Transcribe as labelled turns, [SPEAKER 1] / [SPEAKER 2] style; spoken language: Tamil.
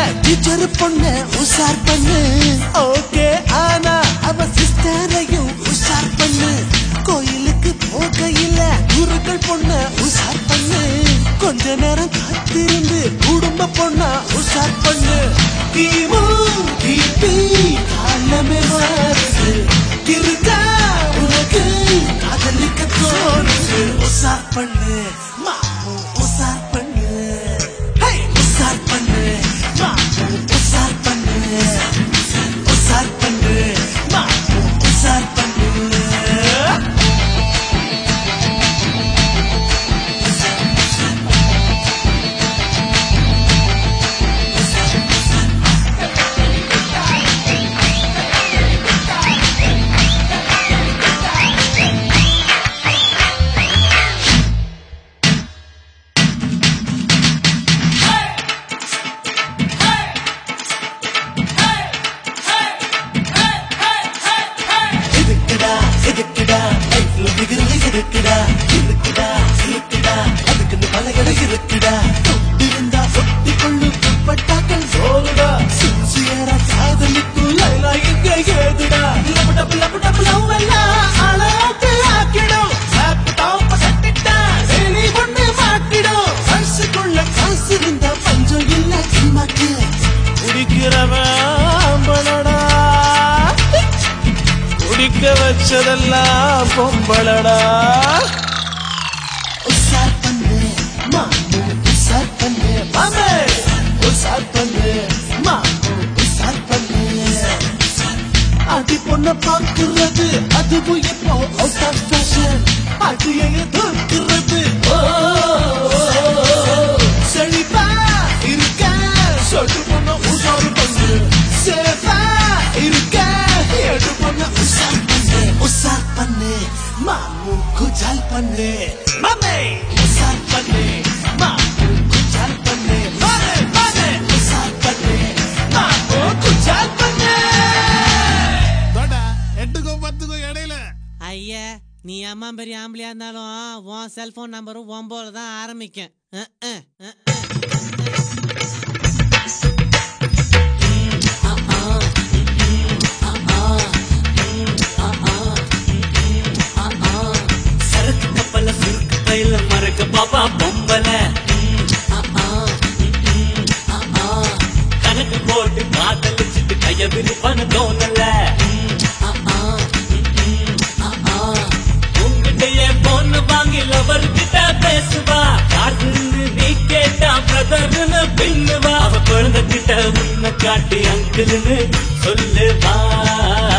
[SPEAKER 1] டீச்சர் பொண்ணு உஷார் பண்ணு ஓகே ஆனா அவ சிஸ்டரையும் உஷார் பண்ணு கோயிலுக்கு போகையில குருக்கள் பொண்ண உஷார் பண்ணு கொஞ்ச நேரம் காத்திருந்து குடும்ப பொண்ணா உஷார் பண்ணு கிமு கிபி காலமே வருது இருக்கா உனக்கு காதலிக்க தோணுது உஷார் பண்ணு மாமு உஷார் பண்ணு ஹே உஷார் பண்ணு மாமு உஷார் பண்ணு உஷார் பண்ணு மாமு உஷார் பண்ணு இருக்குடா இருக்குடா லைஃப்ல பிகிர்ந்து இருக்குடா இருக்குடா இருக்குடா அதுக்குன்னு பலகடை இருக்குடா இருந்தா ஒட்டி கொள்ளு பட்டாக்கள் சோறுடா சின்சியரா காதலிக்கும் லைலா இங்க ஏதுடா லபு டபு லபு டபு லவ் எல்லாம் அழகு ஆக்கிடும் லேப்டாப் சட்டிட்டா வெளி பொண்ணு மாட்டிடும் பர்சுக்குள்ள காசு இருந்தா பஞ்சம் இல்ல சும்மாக்கு குடிக்கிறவன் பணடா குடிக்க வச்சதெல்லாம் பொம்பளடா உஷார் பண்ணு மாமு உஷார் பண்ணு மாமே உஷார் பண்ணு மாமு உஷார் பண்ணு அடி பொண்ண பாக்குறது அதுவும் இப்போ அவுட் ஆஃப் ஃபேஷன் அடியை தோற்கிறது ஓ செழிப்பா இருக்க சொட்டு பொண்ண உஷார் பண்ணு சேஃபா இருக்க எடு பொண்ண உஷார் பண்ணு உஷார் பண்ணு மாமு குஜால் பண்ணு மாமே உஷார் பண்ணு மாமு குஜால் பண்ணு மாமே மாமே உஷார் பண்ணு மாமு குஜால் பண்ணு
[SPEAKER 2] தோடா எட்டுக்கும் பத்துக்கும் இடையில
[SPEAKER 3] ஐயா நீ அம்மா பெரிய ஆம்பளையா இருந்தாலும் உன் செல்போன் நம்பரும் ஒம்போல தான் ஆரம்பிக்கும் அஹ், அஹ், அஹ்.
[SPEAKER 4] சரக்கு கப்பல சுருக்கு பையில மறக்க பாப்பா பொம்பல கணக்கு போட்டு காதலிச்சுட்டு கைய விரிப்பான தோணல உங்ககிட்டயே பொண்ணு வாங்கி லவர் கிட்ட பேசுவா யாருன்னு நீ கேட்டா பிரதர்னு பின்னுவா அவ குழந்தை கிட்ட உன்னை காட்டி அங்கிள்னு சொல்லுவா